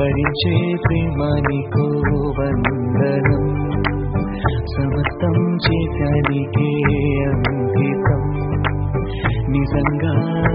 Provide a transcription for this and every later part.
వరించే ప్రేమానికో వందనం సమస్తం చేశానికే అంకితం నిజంగా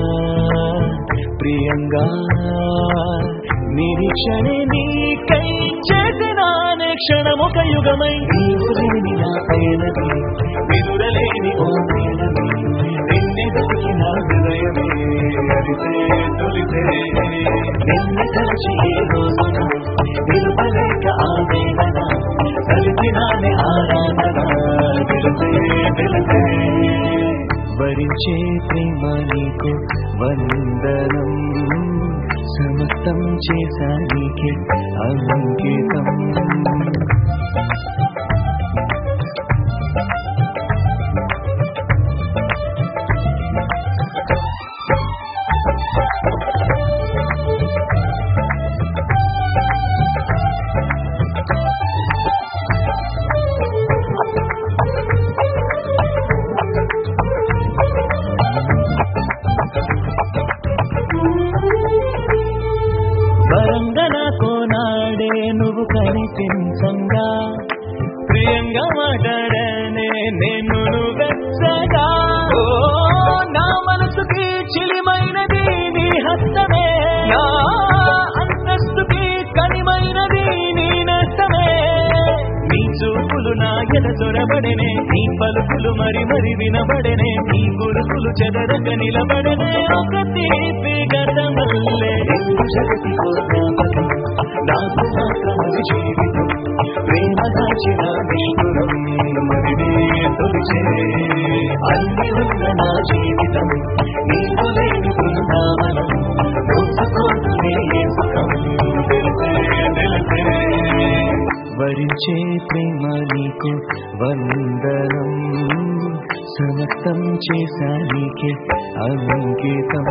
ప్రియంగా నిరీక్షణే నీకై చేసిన క్షణమొక యుగమై నీవు లేని నా పయనమే విదురలేని ఓ ప్రేమమే నిన్నే దొరికిన హృదయమే అరిసే తొలిసే నిన్ను తలచి ఏ రోజున నిలుపలేక ఆవేదన కలిసినానే ఆరాధన తెలిసే తెలిసే వరించే ప్రేమ నీకు వందనం సమస్తం చేశానికి అంకితం వరంగన కోనాడే నువ్వు కనిపించంగా ప్రియంగా మాట్లాడనే నేను వెచ్చగా ఓ నా మనసుకి చిలిమైనది నీ హస్తమే నా అంతస్తుకి కనిమైనది నీ నష్టమే నీ చూపులు నా ఎద చొరబడెనే నీ పలుకులు మరి మరి వినబడెనే నీ గురుకులు చెదరక నిలబడనే ఒక తీపి గతమల్లే జగతి నాకు మాత్రమది జీవితం ప్రేమ దాచిన నిష్ఠురం మరినే తొలిచే అన్ని ఉన్న నా జీవితం నీవు లేని బృందావనం దోచుకోవడమే సుఖం తెలిసే తెలిసే వరించే ప్రేమ నీకు వందనం సమస్తం చేశానికి అంకితం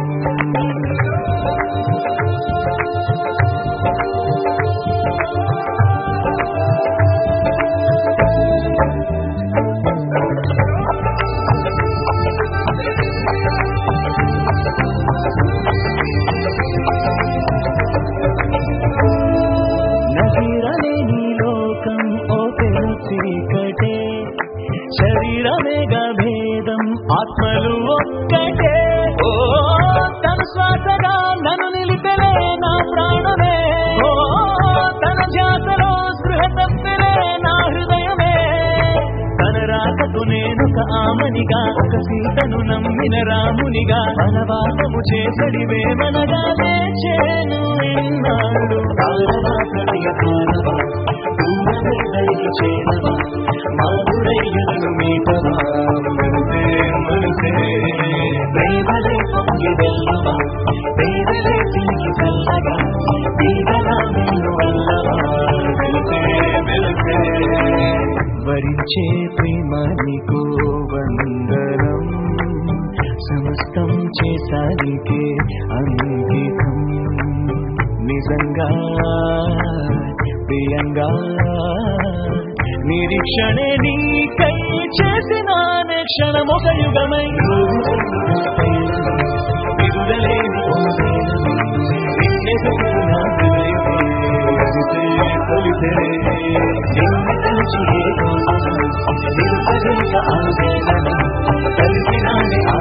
నదిరనే నీ లోకం ఓ పెను చీకటే శరీరమేగా భేదం ఆత్మలు ఒక్కటే ఓ తన శ్వాసగా నన్ను నిలిపెలే నా ప్రాణమే ఓ తన జాతలో స్పృహ తప్పెలే నా హృదయమే తన రాకకు నేనొక ఆమనిగా ఒక సీతను నమ్మిన రామునిగా వనవాసము చేసడి వేమనగా లేచేను ఇన్నాడు తారవా ప్రణయ తారవా దూరమే దయలు చేరవా మాధురయ్యను మీటవా మనసే మనసే ప్రేమలే పొంగి వెళ్ళవా పేదలే తిరిగి చల్లగా తీగలా నిన్ను వల్లవా వెలుసే వెలుసే వరించే ప్రేమ నీకు వందనం సమస్తం చేశానికే అంకితం నిజంగా ప్రియంగా నిరీక్షణే నీకై చేసిన క్షణమొక యుగమై విడుదలేని ఓ దేహమే, నిన్నే దొరికిన హృదయమే, అరిసే తొలిసే, నిన్ను తలచి ఏ రోజున నిలుపలేక ఆవేదన, కలిసినానే